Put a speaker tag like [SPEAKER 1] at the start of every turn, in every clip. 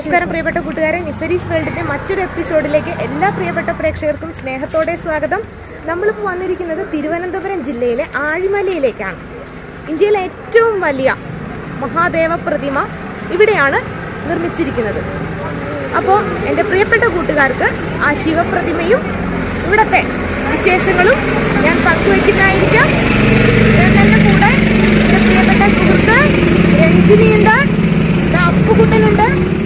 [SPEAKER 1] നമസ്കാരം പ്രിയപ്പെട്ട കൂട്ടുകാരെ നിസരീസ് വേൾഡിന്റെ മറ്റൊരു എപ്പിസോഡിലേക്ക് എല്ലാ പ്രിയപ്പെട്ട പ്രേക്ഷകർക്കും സ്നേഹത്തോടെ സ്വാഗതം നമ്മളിപ്പോൾ വന്നിരിക്കുന്നത് തിരുവനന്തപുരം ജില്ലയിലെ ആഴിമലയിലേക്കാണ് ഇന്ത്യയിലെ ഏറ്റവും വലിയ മഹാദേവ പ്രതിമ ഇവിടെയാണ് നിർമ്മിച്ചിരിക്കുന്നത് അപ്പോൾ എൻ്റെ പ്രിയപ്പെട്ട കൂട്ടുകാർക്ക് ആ ശിവപ്രതിമയും ഇവിടുത്തെ വിശേഷങ്ങളും ഞാൻ പങ്കുവയ്ക്കുന്നതായിരിക്കാം ഞാൻ എൻ്റെ കൂടെ എൻ്റെ പ്രിയപ്പെട്ട സുഹൃത്ത് രഞ്ജിനിയുണ്ട് ദാ അപ്പുകുട്ടനുണ്ട്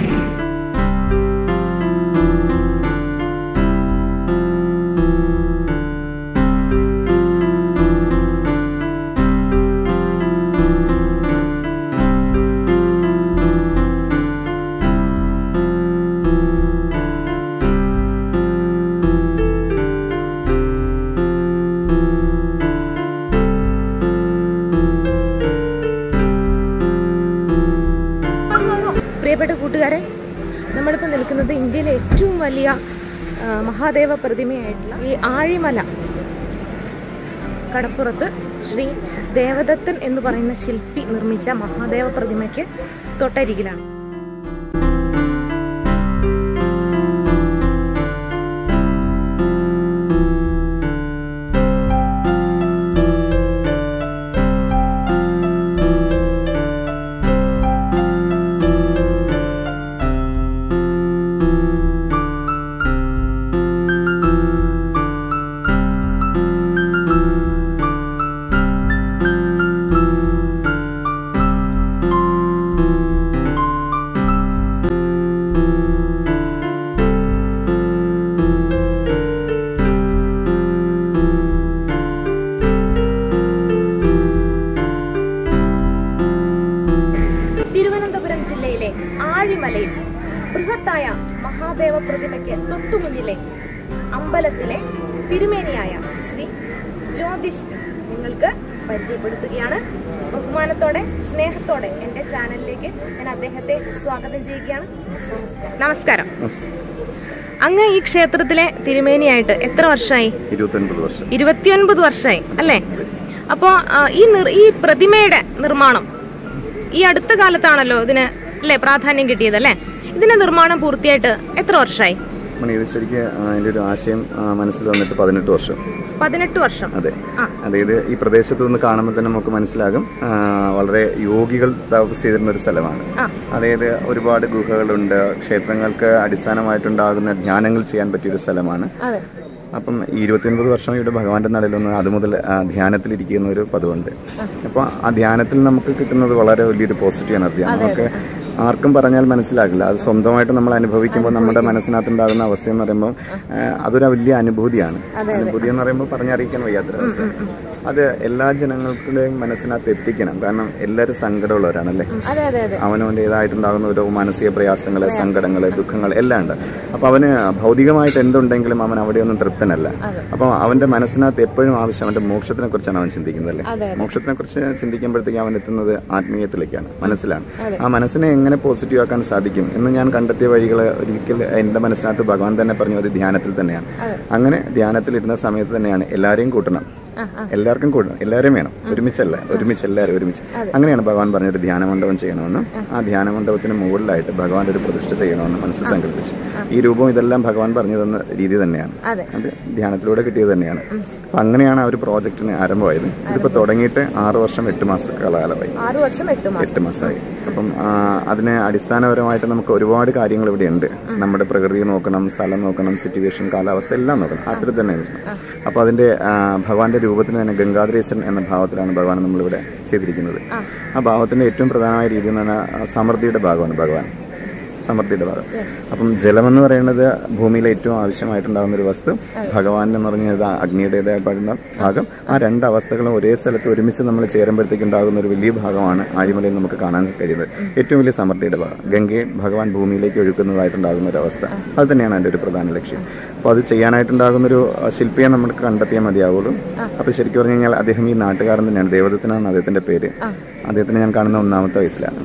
[SPEAKER 1] പ്രിയപ്പെട്ട കൂട്ടുകാരെ നമ്മളിപ്പോൾ നിൽക്കുന്നത് ഇന്ത്യയിലെ ഏറ്റവും വലിയ ആ, മഹാദേവ പ്രതിമയായിട്ടുള്ള ഈ ആഴിമല കടപ്പുറത്ത് ശ്രീ ദേവദത്തൻ എന്ന് പറയുന്ന ശില്പി നിർമ്മിച്ച മഹാദേവ പ്രതിമയ്ക്ക് തൊട്ടരികിലാണ് തിരുവനന്തപുരം ജില്ലയിലെ ആഴിമലയിൽ ബൃഹത്തായ മഹാദേവ പ്രതിമയ്ക്ക് തൊട്ടുമുന്നിലെ അമ്പലത്തിലെ തിരുമേനിയായ ശ്രീ ജ്യോതിഷ് നിങ്ങൾക്ക് പരിചയപ്പെടുത്തുകയാണ് ബഹുമാനത്തോടെ സ്നേഹത്തോടെ എൻ്റെ ചാനലിലേക്ക് ഞാൻ അദ്ദേഹത്തെ സ്വാഗതം ചെയ്യുകയാണ് നമസ്കാരം അങ്ങ് ഈ ക്ഷേത്രത്തിലെ തിരുമേനിയായിട്ട് എത്ര വർഷമായി
[SPEAKER 2] ഇരുപത്തൊൻപത് വർഷം
[SPEAKER 1] ഇരുപത്തിയൊൻപത് വർഷമായി അല്ലേ അപ്പോൾ ഈ നിർ- ഈ പ്രതിമയുടെ നിർമ്മാണം ഈ അടുത്ത കാലത്താണല്ലോ ഇതിന് അല്ലേ പ്രാധാന്യം കിട്ടിയത് അല്ലേ ഇതിന്റെ നിർമ്മാണം പൂർത്തിയായിട്ട് എത്ര വർഷമായി
[SPEAKER 2] മണി ഇത് ശരിക്കും ആ, അതിൻ്റെ ഒരു ആശയം ആ, മനസ്സിൽ വന്നിട്ട് പതിനെട്ട് വർഷം
[SPEAKER 1] പതിനെട്ട് വർഷം
[SPEAKER 2] അതെ
[SPEAKER 1] ആ.
[SPEAKER 2] അതായത് ഈ പ്രദേശത്ത് നിന്ന് കാണുമ്പോൾ തന്നെ നമുക്ക് മനസ്സിലാകും ആ, വളരെ യോഗികൾ തപസ് ചെയ്തിരുന്ന ഒരു സ്ഥലമാണ്
[SPEAKER 1] ആ.
[SPEAKER 2] അതായത് ഒരുപാട് ഗുഹകളുണ്ട് ക്ഷേത്രങ്ങൾക്ക് അടിസ്ഥാനമായിട്ടുണ്ടാകുന്ന ധ്യാനങ്ങൾ ചെയ്യാൻ പറ്റിയൊരു സ്ഥലമാണ്
[SPEAKER 1] അതെ
[SPEAKER 2] അപ്പം ഈ ഇരുപത്തിയൊൻപത് വർഷം ഇവിടെ ഭഗവാന്റെ നടയിലൊന്ന് അതുമുതൽ ആ, ധ്യാനത്തിലിരിക്കുന്ന ഒരു പതിവുണ്ട് അപ്പോൾ ആ ധ്യാനത്തിൽ നമുക്ക് കിട്ടുന്നത് വളരെ വലിയൊരു പോസിറ്റീവ് എനർജിയാണ് നമുക്ക് ആർക്കും പറഞ്ഞാൽ മനസ്സിലാകില്ല അത് സ്വന്തമായിട്ട് നമ്മൾ അനുഭവിക്കുമ്പോൾ നമ്മുടെ മനസ്സിനകത്തുണ്ടാകുന്ന അവസ്ഥ എന്ന് പറയുമ്പോൾ ആ, അതൊരു വലിയ അനുഭൂതിയാണ് അനുഭൂതി എന്ന് പറയുമ്പോൾ പറഞ്ഞറിയിക്കാൻ വയ്യാത്തൊരവസ്ഥ അത് എല്ലാ ജനങ്ങളുടെയും മനസ്സിനകത്ത് എത്തിക്കണം കാരണം എല്ലാവരും സങ്കടമുള്ളവരാണല്ലേ
[SPEAKER 1] അതെ അതെ അതെ
[SPEAKER 2] അവനവൻ്റെതായിട്ടുണ്ടാകുന്ന ഓരോ മാനസിക പ്രയാസങ്ങൾ സങ്കടങ്ങൾ ദുഃഖങ്ങൾ എല്ലാം ഉണ്ട് അപ്പോൾ അവന് ഭൗതികമായിട്ട് എന്തുണ്ടെങ്കിലും അവൻ അവിടെയൊന്നും തൃപ്തനല്ല അപ്പോൾ അവൻ്റെ മനസ്സിനകത്ത് എപ്പോഴും ആവശ്യം അവൻ്റെ മോക്ഷത്തിനെ കുറിച്ചാണ് അവൻ ചിന്തിക്കുന്നത്
[SPEAKER 1] അതെ,
[SPEAKER 2] അല്ലേ മോക്ഷത്തിനെ കുറിച്ച് ചിന്തിക്കുമ്പോഴത്തേക്ക് അവൻ എത്തുന്നത് ആത്മീയത്തിലേക്കാണ് മനസ്സിലാണ് ആ മനസ്സിനെ എങ്ങനെ പോസിറ്റീവ് ആക്കാൻ സാധിക്കും എന്ന് ഞാൻ കണ്ടെത്തിയ വഴികൾ ഒരിക്കൽ എൻ്റെ മനസ്സിനകത്ത് ഭഗവാൻ തന്നെ പറഞ്ഞു അത് ധ്യാനത്തിൽ തന്നെയാണ് അങ്ങനെ ധ്യാനത്തിൽ ഇരുന്ന സമയത്ത് തന്നെയാണ് എല്ലാവരെയും കൂട്ടണം എല്ലാവർക്കും കൂടണം എല്ലാവരെയും വേണം ഒരുമിച്ചല്ല ഒരുമിച്ച് എല്ലാവരും ഒരുമിച്ച് അങ്ങനെയാണ് ഭഗവാൻ പറഞ്ഞൊരു ധ്യാന മണ്ഡപം ചെയ്യണമെന്നും ആ ധ്യാന മണ്ഡപത്തിന് മുകളിലായിട്ട് ഭഗവാന്റെ ഒരു പ്രതിഷ്ഠ ചെയ്യണമെന്നും മനസ്സിൽ സങ്കല്പിച്ചു ഈ രൂപം ഇതെല്ലാം ഭഗവാൻ പറഞ്ഞു തന്ന രീതി തന്നെയാണ്
[SPEAKER 1] അതെ.
[SPEAKER 2] അത് ധ്യാനത്തിലൂടെ കിട്ടിയത് തന്നെയാണ് അപ്പൊ അങ്ങനെയാണ് ആ ഒരു പ്രോജക്റ്റിന് ആരംഭമായത് ഇതിപ്പോ തുടങ്ങിയിട്ട് ആറ് വർഷം എട്ട് മാസ കാലകാലമായി
[SPEAKER 1] ആറു വർഷം എട്ട് മാസം
[SPEAKER 2] എട്ട് മാസമായി അപ്പം ആ, അതിന് അടിസ്ഥാനപരമായിട്ട് നമുക്ക് ഒരുപാട് കാര്യങ്ങൾ ഇവിടെ ഉണ്ട് നമ്മുടെ പ്രകൃതി നോക്കണം സ്ഥലം നോക്കണം സിറ്റുവേഷൻ കാലാവസ്ഥ എല്ലാം നോക്കണം അത്തരത്തിൽ തന്നെ നോക്കണം അപ്പോൾ അതിന്റെ ആ, ഭഗവാന്റെ രൂപത്തിന് തന്നെ ഗംഗാധരേശൻ എന്ന ഭാവത്തിലാണ് ഭഗവാൻ നമ്മളിവിടെ ചെയ്തിരിക്കുന്നത് ആ ഭാവത്തിന്റെ ഏറ്റവും പ്രധാനമായ രീതി എന്ന് പറഞ്ഞാൽ ആ, സമൃദ്ധിയുടെ ഭാഗമാണ് ഭഗവാൻ സമൃദ്ധിയുടെ ഭാഗം അപ്പം ജലമെന്ന് പറയുന്നത് ഭൂമിയിലെ ഏറ്റവും ആവശ്യമായിട്ടുണ്ടാകുന്ന ഒരു വസ്തു ഭഗവാൻ എന്ന് പറഞ്ഞത് അഗ്നിയുടേതായിട്ടുള്ള ഭാഗം ആ രണ്ട് അവസ്ഥകളും ഒരേ സ്ഥലത്ത് ഒരുമിച്ച് നമ്മൾ ചേരുമ്പോഴത്തേക്ക് ഉണ്ടാകുന്ന ഒരു വലിയ ഭാഗമാണ് ആഴിമലയിൽ നമുക്ക് കാണാൻ കഴിയുന്നത് ഏറ്റവും വലിയ സമൃദ്ധിയുടെ ഭാഗം ഗംഗയെ ഭഗവാൻ ഭൂമിയിലേക്ക് ഒഴുക്കുന്നതായിട്ടുണ്ടാകുന്ന ഒരു അവസ്ഥ അത് തന്നെയാണ് എൻ്റെ ഒരു പ്രധാന ലക്ഷ്യം അപ്പോൾ അത് ചെയ്യാനായിട്ടുണ്ടാകുന്ന ഒരു അഹ്, ശില്പിയെ നമുക്ക് കണ്ടെത്തിയാൽ മതിയാവുള്ളൂ അപ്പോൾ ശരിക്കും പറഞ്ഞു കഴിഞ്ഞാൽ അദ്ദേഹം ഈ നാട്ടുകാരൻ തന്നെയാണ് ദേവദത്തിനാണ് അദ്ദേഹത്തിന്റെ പേര് അദ്ദേഹത്തിനെ ഞാൻ കാണുന്ന ഒന്നാമത്തെ വയസ്സിലാണ്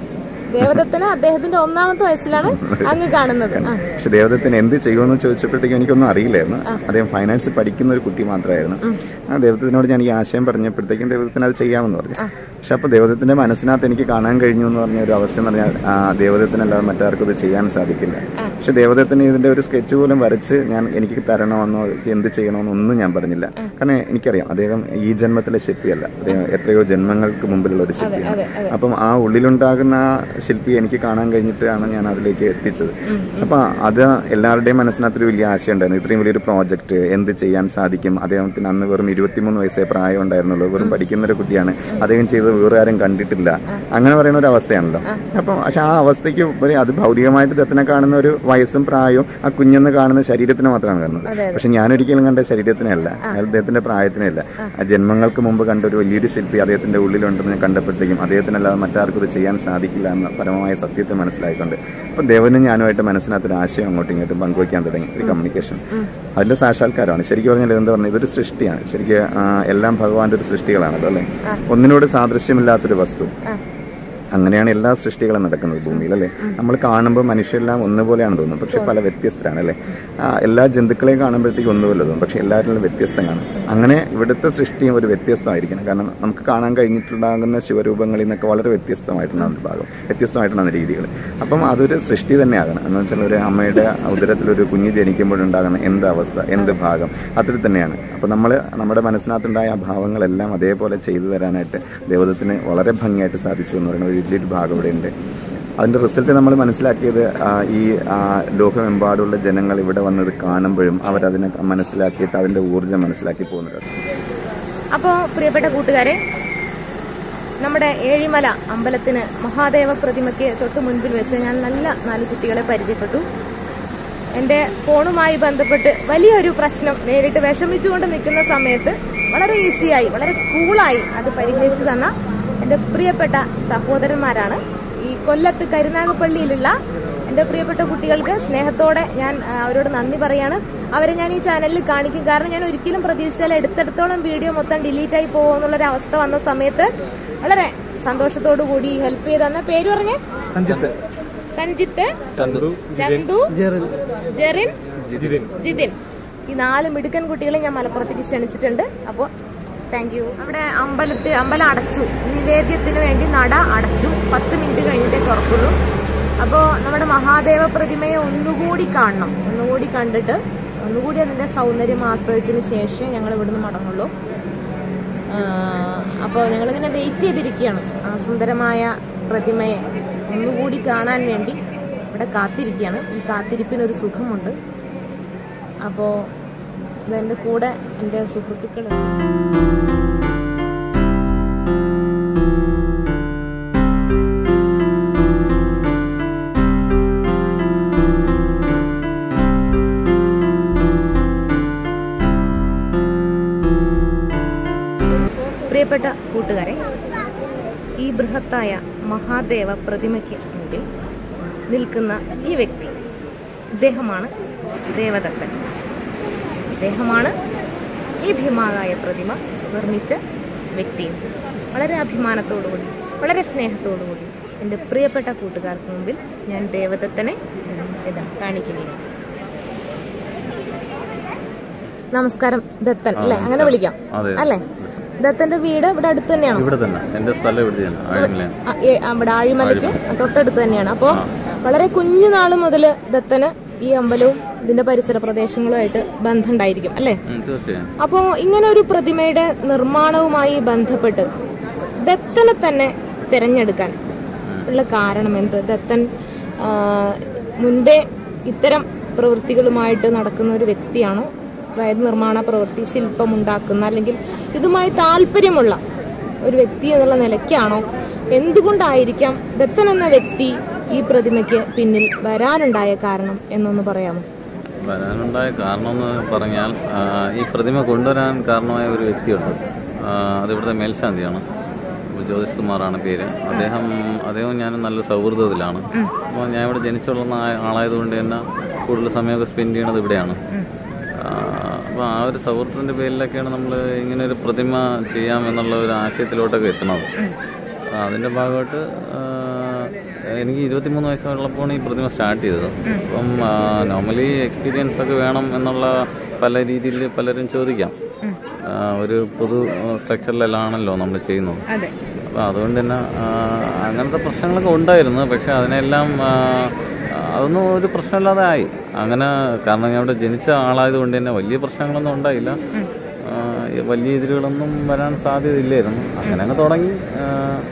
[SPEAKER 1] ദേവദത്തനെ അദ്ദേഹത്തിന്റെ ഒന്നാമത്തെ വയസ്സിലാണ് അങ്ങ് കാണുന്നത് ആ
[SPEAKER 2] പക്ഷെ ദേവദത്തിന് എന്ത് ചെയ്യുമെന്ന് ചോദിച്ചപ്പോഴത്തേക്കും എനിക്കൊന്നും അറിയില്ലായിരുന്നു അദ്ദേഹം ഫൈനാൻസ് പഠിക്കുന്ന ഒരു കുട്ടി മാത്രമായിരുന്നു ആ ദേവദത്തിനോട് ഞാൻ ഈ ആശയം പറഞ്ഞപ്പോഴത്തേക്കും ദേവദത്തിന് അത് ചെയ്യാമെന്ന് പറഞ്ഞു പക്ഷെ അപ്പോൾ ദേവദത്തിന്റെ മനസ്സിനകത്ത് എനിക്ക് കാണാൻ കഴിഞ്ഞു എന്ന് പറഞ്ഞ ഒരു അവസ്ഥ എന്ന് പറഞ്ഞാൽ ആ ദേവദത്തിനല്ലാതെ മറ്റാർക്കും ഇത് ചെയ്യാൻ സാധിക്കില്ല പക്ഷെ ദേവദത്തിന് ഇതിന്റെ ഒരു സ്കെച്ച് പോലും വരച്ച് ഞാൻ എനിക്ക് തരണമെന്നോ എന്ത് ചെയ്യണമെന്നോ ഒന്നും ഞാൻ പറഞ്ഞില്ല കാരണം എനിക്കറിയാം അദ്ദേഹം ഈ ജന്മത്തിലെ ശില്പിയല്ല അദ്ദേഹം എത്രയോ ജന്മങ്ങൾക്ക് മുമ്പിലുള്ള ഒരു ശില്പിയാണ് അപ്പം ആ ഉള്ളിലുണ്ടാകുന്ന ആ ശില്പി എനിക്ക് കാണാൻ കഴിഞ്ഞിട്ടാണ് ഞാൻ അതിലേക്ക് എത്തിച്ചത് അപ്പൊ അത് എല്ലാവരുടെയും മനസ്സിനകത്തൊരു വലിയ ആശയം ഉണ്ടായിരുന്നു ഇത്രയും വലിയൊരു പ്രോജക്റ്റ് എന്ത് ചെയ്യാൻ സാധിക്കും അദ്ദേഹത്തിന് അന്ന് വെറും ഇരുപത്തിമൂന്ന് വയസ്സേ പ്രായം ഉണ്ടായിരുന്നുള്ളൂ വെറും പഠിക്കുന്ന ഒരു കുട്ടിയാണ് അദ്ദേഹം ചെയ്തത് വേറെ ആരും കണ്ടിട്ടില്ല അങ്ങനെ പറയുന്ന ഒരു അവസ്ഥയാണല്ലോ അപ്പം പക്ഷെ ആ അവസ്ഥയ്ക്ക് ഉപരി അത് ഭൗതികമായിട്ട് ദത്തിനെ കാണുന്ന ഒരു വയസ്സും പ്രായവും ആ കുഞ്ഞെന്ന് കാണുന്ന ശരീരത്തിന് മാത്രമാണ് കാണുന്നത് പക്ഷെ ഞാനൊരിക്കലും കണ്ട ശരീരത്തിനല്ല അദ്ദേഹത്തിന്റെ പ്രായത്തിനല്ല ആ ജന്മങ്ങൾക്ക് മുമ്പ് കണ്ട ഒരു വലിയൊരു ശില്പി അദ്ദേഹത്തിന്റെ ഉള്ളിലുണ്ടെന്ന് ഞാൻ കണ്ടപ്പോഴത്തേക്കും അദ്ദേഹത്തിനല്ലാതെ മറ്റാർക്കും ഇത് ചെയ്യാൻ സാധിക്കില്ല എന്ന പരമമായ സത്യത്തെ മനസ്സിലായിക്കൊണ്ട് അപ്പം ദേവനും ഞാനുമായിട്ട് മനസ്സിനകത്തൊരു ആശയം അങ്ങോട്ടും ഇങ്ങോട്ടും പങ്കുവയ്ക്കാൻ തുടങ്ങി ഒരു കമ്മ്യൂണിക്കേഷൻ അതിന്റെ സാക്ഷാത്കാരമാണ് ശരിക്കും പറഞ്ഞാൽ ഇതെന്താ പറഞ്ഞാൽ ഇതൊരു സൃഷ്ടിയാണ് ശരിക്കും ആ, എല്ലാം ഭഗവാന്റെ ഒരു സൃഷ്ടികളാണല്ലോ അല്ലേ ഒന്നിനോട് സാദൃശ്യമില്ലാത്തൊരു വസ്തു അങ്ങനെയാണ് എല്ലാ സൃഷ്ടികളും നടക്കുന്നത് ഭൂമിയിൽ അല്ലേ നമ്മൾ കാണുമ്പോൾ മനുഷ്യരെല്ലാം ഒന്നുപോലെയാണ് തോന്നുന്നത് പക്ഷെ പല വ്യത്യസ്തരാണ് അല്ലേ ആ, എല്ലാ ജന്തുക്കളെയും കാണുമ്പോഴത്തേക്കും ഒന്നുപോലെ തോന്നും പക്ഷെ എല്ലാവരിലും വ്യത്യസ്തം കാണും അങ്ങനെ ഇവിടുത്തെ സൃഷ്ടിയും ഒരു വ്യത്യസ്തമായിരിക്കണം കാരണം നമുക്ക് കാണാൻ കഴിഞ്ഞിട്ടുണ്ടാകുന്ന ശിവരൂപങ്ങളിൽ നിന്നൊക്കെ വളരെ വ്യത്യസ്തമായിട്ടാണ് അതിൻ്റെ ഭാഗം വ്യത്യസ്തമായിട്ടാണ് രീതികൾ അപ്പം അതൊരു സൃഷ്ടി തന്നെയാകണം എന്ന് വെച്ചാൽ ഒരു അമ്മയുടെ ഉദരത്തിലൊരു കുഞ്ഞ് ജനിക്കുമ്പോഴുണ്ടാകുന്ന എന്ത് അവസ്ഥ എന്ത് ഭാഗം അതിൽ തന്നെയാണ് അപ്പോൾ നമ്മൾ നമ്മുടെ മനസ്സിനകത്തുണ്ടായ ആ ഭാവങ്ങളെല്ലാം അതേപോലെ ചെയ്തു തരാനായിട്ട് ദേവതത്തിന് വളരെ ഭംഗിയായിട്ട് സാധിച്ചു എന്ന് പറയുന്ന ഒരു വലിയൊരു ഭാഗം ഇവിടെ ഉണ്ട് അതിൻ്റെ റിസൾട്ട് നമ്മൾ മനസ്സിലാക്കിയത് ആ, ഈ ആ, ലോകമെമ്പാടുള്ള ജനങ്ങൾ ഇവിടെ വന്നത് കാണുമ്പോഴും അവരതിനെ മനസ്സിലാക്കിയിട്ട് അതിൻ്റെ ഊർജ്ജം മനസ്സിലാക്കി പോകുന്നത്
[SPEAKER 1] അപ്പോൾ പ്രിയപ്പെട്ട കൂട്ടുകാരെ നമ്മുടെ ഏഴിമല അമ്പലത്തിന് മഹാദേവ പ്രതിമയ്ക്ക് തൊട്ട് മുൻപിൽ വെച്ച് ഞാൻ നല്ല നാല് കുട്ടികളെ പരിചയപ്പെട്ടു എൻ്റെ ഫോണുമായി ബന്ധപ്പെട്ട് വലിയൊരു പ്രശ്നം നേരിട്ട് വിഷമിച്ചുകൊണ്ട് നിൽക്കുന്ന സമയത്ത് വളരെ ഈസിയായി വളരെ കൂളായി അത് പരിഹരിച്ചു തന്ന എൻ്റെ പ്രിയപ്പെട്ട സഹോദരന്മാരാണ് ഈ കൊല്ലത്ത് കരുനാഗപ്പള്ളിയിലുള്ള എൻ്റെ പ്രിയപ്പെട്ട കുട്ടികൾക്ക് സ്നേഹത്തോടെ ഞാൻ ആ, അവരോട് നന്ദി പറയാണ് അവരെ ഞാൻ ഈ ചാനലിൽ കാണിക്കും കാരണം ഞാൻ ഒരിക്കലും പ്രതീക്ഷിച്ചാൽ എടുത്തെടുത്തോളം വീഡിയോ മൊത്തം ഡിലീറ്റ് ആയി പോകുമെന്നുള്ളൊരു അവസ്ഥ വന്ന സമയത്ത് വളരെ സന്തോഷത്തോടു കൂടി ഹെൽപ്പ് ചെയ്ത് തന്ന പേര് പറഞ്ഞേ
[SPEAKER 3] സഞ്ജിത്ത്
[SPEAKER 1] സഞ്ജിത്ത് ചന്തു ജെറിൻ ജിതിൻ ഈ നാല് മിടുക്കൻ കുട്ടികളെ ഞാൻ മലപ്പുറത്തേക്ക് ക്ഷണിച്ചിട്ടുണ്ട് അപ്പോൾ താങ്ക് യു അവിടെ അമ്പലത്തിൽ അമ്പലം അടച്ചു നിവേദ്യത്തിന് വേണ്ടി നട അടച്ചു പത്ത് മിനിറ്റ് കഴിഞ്ഞിട്ടേ തുറക്കുള്ളൂ അപ്പോൾ നമ്മുടെ മഹാദേവ പ്രതിമയെ ഒന്നുകൂടി കാണണം ഒന്നുകൂടി കണ്ടിട്ട് ഒന്നുകൂടി അതിൻ്റെ സൗന്ദര്യം ആസ്വദിച്ചതിന് ശേഷം ഞങ്ങൾ ഇവിടുന്ന് മടങ്ങുള്ളൂ അപ്പോൾ ഞങ്ങളിങ്ങനെ വെയിറ്റ് ചെയ്തിരിക്കുകയാണ് ആ സുന്ദരമായ പ്രതിമയെ ഒന്നുകൂടി കാണാൻ വേണ്ടി ഇവിടെ കാത്തിരിക്കുകയാണ് ഈ കാത്തിരിപ്പിനൊരു സുഖമുണ്ട് അപ്പോൾ ഇതെൻ്റെ കൂടെ എൻ്റെ സുഹൃത്തുക്കളുണ്ട് പ്രിയപ്പെട്ട കൂട്ടുകാരെ ഈ ബൃഹത്തായ മഹാദേവ പ്രതിമയ്ക്ക് മുമ്പിൽ നിൽക്കുന്ന ഈ വ്യക്തി ഇദ്ദേഹമാണ് ദേവദത്തൻ ഇദ്ദേഹമാണ് ഈ ഭീമാകായ പ്രതിമ നിർമ്മിച്ച വ്യക്തിയും വളരെ അഭിമാനത്തോടുകൂടി വളരെ സ്നേഹത്തോടുകൂടി എൻ്റെ പ്രിയപ്പെട്ട കൂട്ടുകാർക്ക് മുമ്പിൽ ഞാൻ ദേവദത്തനെ ഇതാ കാണിക്കുകയാണ് നമസ്കാരം ദത്തൻ അല്ലെ അങ്ങനെ വിളിക്കാം
[SPEAKER 3] അതെ.
[SPEAKER 1] അല്ലേ ദത്തന്റെ വീട് ഇവിടെ അടുത്ത് തന്നെയാണോ
[SPEAKER 3] ഇവിടെ തന്നെ എൻ്റെ സ്ഥലം ഇവിടെയാണ് ആഴമിലാണ്
[SPEAKER 1] ആ, ഏ- അവിടെ ആഴിമലയ്ക്ക് തൊട്ടടുത്ത് തന്നെയാണ് അപ്പോൾ വളരെ കുഞ്ഞു നാൾ മുതൽ ദത്തന് ഈ അമ്പലവും ഇതിന്റെ പരിസര പ്രദേശങ്ങളുമായിട്ട് ബന്ധമുണ്ടായിരിക്കും അല്ലേ
[SPEAKER 3] തീർച്ചയായും
[SPEAKER 1] അപ്പോൾ ഇങ്ങനെ ഒരു പ്രതിമയുടെ നിർമ്മാണവുമായി ബന്ധപ്പെട്ട് ദത്തനെ തന്നെ തിരഞ്ഞെടുക്കാൻ ഉള്ള കാരണം എന്ത് ദത്തൻ ആ, മുൻപേ ഇത്തരം പ്രവൃത്തികളുമായിട്ട് നടക്കുന്ന ഒരു വ്യക്തിയാണോ അതായത് നിർമ്മാണ പ്രവൃത്തി ശില്പം ഉണ്ടാക്കുന്ന അല്ലെങ്കിൽ ഇതുമായി താല്പര്യമുള്ള ഒരു വ്യക്തി എന്നുള്ള നിലയ്ക്കാണോ എന്തുകൊണ്ടായിരിക്കാം ദത്തൻ എന്ന വ്യക്തി ഈ പ്രതിമയ്ക്ക് പിന്നിൽ വരാനുണ്ടായ കാരണം എന്നൊന്ന് പറയാമോ
[SPEAKER 3] വരാനുണ്ടായ കാരണം എന്ന് പറഞ്ഞാൽ ആ, ഈ പ്രതിമ കൊണ്ടുവരാൻ കാരണമായ ഒരു വ്യക്തിയുണ്ട് ആ, അത് ഇവിടുത്തെ മേൽശാന്തിയാണ് ജ്യോതിഷ് കുമാറാണ് പേര് അദ്ദേഹം അദ്ദേഹം ഞാൻ നല്ല സൗഹൃദത്തിലാണ് അപ്പോൾ ഞാൻ ഇവിടെ ജനിച്ചുള്ള ആളായതുകൊണ്ട് തന്നെ കൂടുതൽ സമയമൊക്കെ സ്പെൻഡ് ചെയ്യണത് ഇവിടെയാണ് അപ്പോൾ ആ ഒരു സൗഹൃദത്തിൻ്റെ പേരിലൊക്കെയാണ് നമ്മൾ ഇങ്ങനെ ഒരു പ്രതിമ ചെയ്യാം എന്നുള്ള ഒരു ആശയത്തിലോട്ടൊക്കെ എത്തുന്നത് അപ്പോൾ അതിൻ്റെ ഭാഗമായിട്ട് ആ, എനിക്ക് ഇരുപത്തിമൂന്ന് വയസ്സുള്ളപ്പോഴാണ് ഈ പ്രതിമ സ്റ്റാർട്ട് ചെയ്തത് അപ്പം നോർമലി എക്സ്പീരിയൻസ് ഒക്കെ വേണം എന്നുള്ള പല രീതിയിൽ പലരും ചോദിക്കാം ആ, ഒരു പൊതു സ്ട്രക്ചറിലാണല്ലോ നമ്മൾ ചെയ്യുന്നത്
[SPEAKER 1] അതെ
[SPEAKER 3] അപ്പോൾ അതുകൊണ്ട് തന്നെ ആ, അങ്ങനത്തെ പ്രശ്നങ്ങളൊക്കെ ഉണ്ടായിരുന്നു പക്ഷെ അതിനെല്ലാം ആ, അതൊന്നും ഒരു പ്രശ്നമില്ലാതെ ആയി അങ്ങനെ കാരണം ഞാൻ ഇവിടെ ജനിച്ച ആളായതുകൊണ്ട് തന്നെ വലിയ പ്രശ്നങ്ങളൊന്നും ഉണ്ടായില്ല ആ, ഈ വലിയ എതിരുകളൊന്നും വരാൻ സാധ്യതയില്ലായിരുന്നു അങ്ങനെ അങ്ങ് തുടങ്ങി ആ,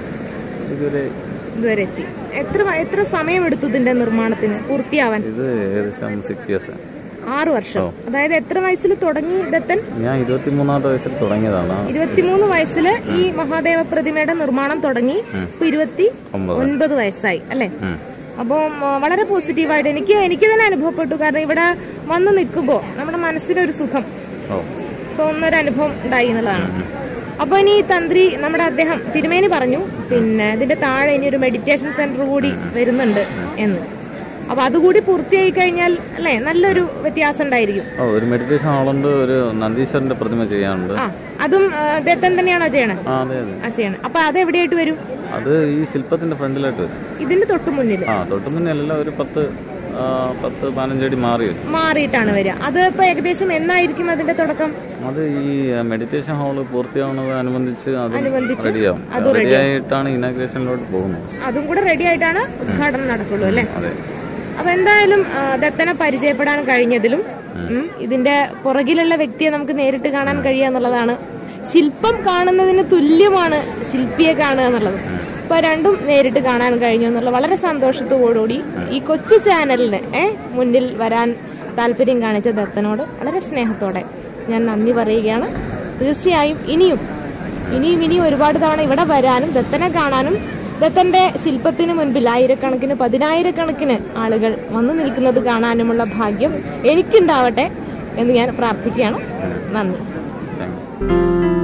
[SPEAKER 3] ഇതുവരെ
[SPEAKER 1] ഇതുവരെ എത്തി എത്ര വ- എത്ര സമയം എടുത്തു ഇതിന്റെ നിർമ്മാണത്തിന് പൂർത്തിയാവാൻ
[SPEAKER 3] ഇത് ഏകദേശം സിക്സ് ഇയേഴ്സ്
[SPEAKER 1] ആറു വർഷം അതായത് എത്ര വയസ്സിൽ തുടങ്ങി ദത്തൻ
[SPEAKER 3] ഞാൻ ഇരുപത്തി മൂന്നാമത്തെ വയസ്സിൽ തുടങ്ങിയതാണ്
[SPEAKER 1] ഇരുപത്തിമൂന്ന് വയസ്സില് ഈ മഹാദേവ പ്രതിമയുടെ നിർമ്മാണം തുടങ്ങി ഇപ്പൊ ഇരുപത്തി
[SPEAKER 3] ഒമ്പത്
[SPEAKER 1] ഒൻപത് വയസ്സായി അല്ലെ
[SPEAKER 3] ഉം.
[SPEAKER 1] അപ്പം ആ, വളരെ പോസിറ്റീവായിട്ട് എനിക്ക് എനിക്ക് തന്നെ അനുഭവപ്പെട്ടു കാരണം ഇവിടെ വന്ന് നിൽക്കുമ്പോൾ നമ്മുടെ മനസ്സിനൊരു സുഖം
[SPEAKER 3] ഓ
[SPEAKER 1] തോന്നുന്ന ഒരു അനുഭവം ഉണ്ടായി എന്നുള്ളതാണ് അപ്പൊ ഇനി ഈ തന്ത്രി നമ്മുടെ അദ്ദേഹം തിരുമേനി പറഞ്ഞു പിന്നെ ഇതിന്റെ താഴെ ഇനി ഒരു മെഡിറ്റേഷൻ സെന്റർ കൂടി വരുന്നുണ്ട് എന്ന് അപ്പൊ അതുകൂടി പൂർത്തിയായി കഴിഞ്ഞാൽ അല്ലെ നല്ലൊരു വ്യത്യാസം ഉണ്ടായിരിക്കും
[SPEAKER 3] ഓ ഒരു മെഡിറ്റേഷൻ ഹാളുണ്ട് ഒരു നന്ദീശ്വരന്റെ പ്രതിമ ചെയ്യാനുണ്ട്
[SPEAKER 1] ആ അതും ആ, ദത്തൻ തന്നെയാണോ ചെയ്യണേ
[SPEAKER 3] ആ അതെ അതെ
[SPEAKER 1] ആ ചെയ്യണം അപ്പൊ അത് എവിടെയായിട്ട് വരും
[SPEAKER 3] അത് ഈ ശില്പത്തിന്റെ ഫ്രണ്ടിലായിട്ട് വരും
[SPEAKER 1] ഇതിന്റെ തൊട്ട് മുന്നിൽ
[SPEAKER 3] ആ തൊട്ട് മുന്നേ അല്ല ഒരു പത്ത് ആ, പത്ത് പതിനഞ്ചടി മാറി വരും
[SPEAKER 1] മാറിയിട്ടാണ് വരിക അത് ഇപ്പൊ ഏകദേശം എന്നായിരിക്കും അതിന്റെ തുടക്കം
[SPEAKER 3] അത് ഈ മെഡിറ്റേഷൻ ഹാള് പൂർത്തിയാവുന്നത് അനുബന്ധിച്ച് അത്
[SPEAKER 1] അനുബന്ധിച്ച്
[SPEAKER 3] റെഡിയാവും റെഡിയായിട്ടാണ് ഇനാഗ്രേഷനിലോട്ട് പോകുന്നത്
[SPEAKER 1] അതും കൂടെ റെഡി ആയിട്ടാണ് ഉദ്ഘാടനം നടക്കുള്ളൂ അല്ലെ
[SPEAKER 3] അതെ
[SPEAKER 1] അപ്പൊ എന്തായാലും ആ, ദത്തനെ പരിചയപ്പെടാൻ കഴിഞ്ഞതിലും ഉം, ഇതിന്റെ പുറകിലുള്ള വ്യക്തിയെ നമുക്ക് നേരിട്ട് കാണാൻ കഴിയുക എന്നുള്ളതാണ് ശില്പം കാണുന്നതിന് തുല്യമാണ് ശില്പിയെ കാണുക എന്നുള്ളത് അപ്പൊ രണ്ടും നേരിട്ട് കാണാൻ കഴിഞ്ഞു എന്നുള്ള വളരെ സന്തോഷത്തോടുകൂടി ഈ കൊച്ചു ചാനലിന് ഏ മുന്നിൽ വരാൻ താല്പര്യം കാണിച്ച ദത്തനോട് വളരെ സ്നേഹത്തോടെ ഞാൻ നന്ദി പറയുകയാണ് തീർച്ചയായും ഇനിയും ഇനിയും ഇനിയും ഒരുപാട് തവണ ഇവിടെ വരാനും ദത്തനെ കാണാനും ദത്തന്റെ ശില്പത്തിന് മുൻപിൽ ആയിരക്കണക്കിന് പതിനായിരക്കണക്കിന് ആളുകൾ വന്നു നിൽക്കുന്നത് കാണാനുമുള്ള ഭാഗ്യം എനിക്കുണ്ടാവട്ടെ എന്ന് ഞാൻ പ്രാർത്ഥിക്കുകയാണ് നന്ദി
[SPEAKER 3] താങ്ക് യു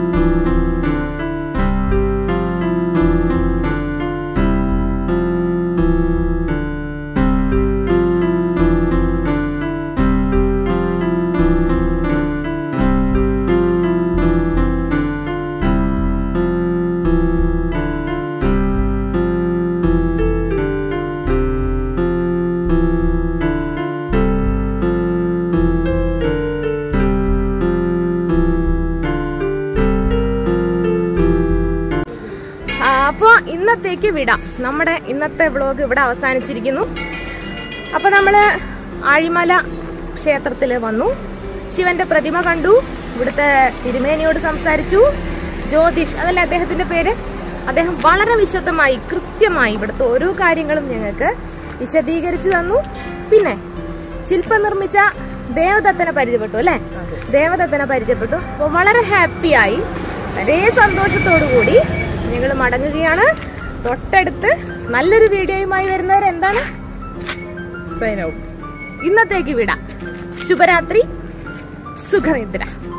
[SPEAKER 1] ആ, അപ്പൊ ഇന്നത്തേക്ക് വിടാം നമ്മുടെ ഇന്നത്തെ വ്ളോഗ് ഇവിടെ അവസാനിച്ചിരിക്കുന്നു അപ്പൊ നമ്മള് ആഴിമല ക്ഷേത്രത്തിൽ വന്നു ശിവന്റെ പ്രതിമ കണ്ടു ഇവിടുത്തെ തിരുമേനിയോട് സംസാരിച്ചു ജ്യോതിഷ് അതല്ല അദ്ദേഹത്തിന്റെ പേര് അദ്ദേഹം വളരെ വിശദമായി കൃത്യമായി ഇവിടുത്തെ ഓരോ കാര്യങ്ങളും ഞങ്ങൾക്ക് വിശദീകരിച്ചു തന്നു പിന്നെ ശില്പം നിർമ്മിച്ച ദേവദത്തനെ പരിചയപ്പെട്ടു അല്ലെ ദേവദത്തനെ പരിചയപ്പെട്ടു അപ്പോൾ വളരെ ഹാപ്പിയായി വളരെ സന്തോഷത്തോടു കൂടി ഞങ്ങൾ മടങ്ങുകയാണ് തൊട്ടടുത്ത് നല്ലൊരു വീഡിയോയുമായി വരുന്നവർ എന്താണ് സൈൻ ഔട്ട് ഇന്നത്തേക്ക് വിടാം ശുഭരാത്രി സുഖനിദ്ര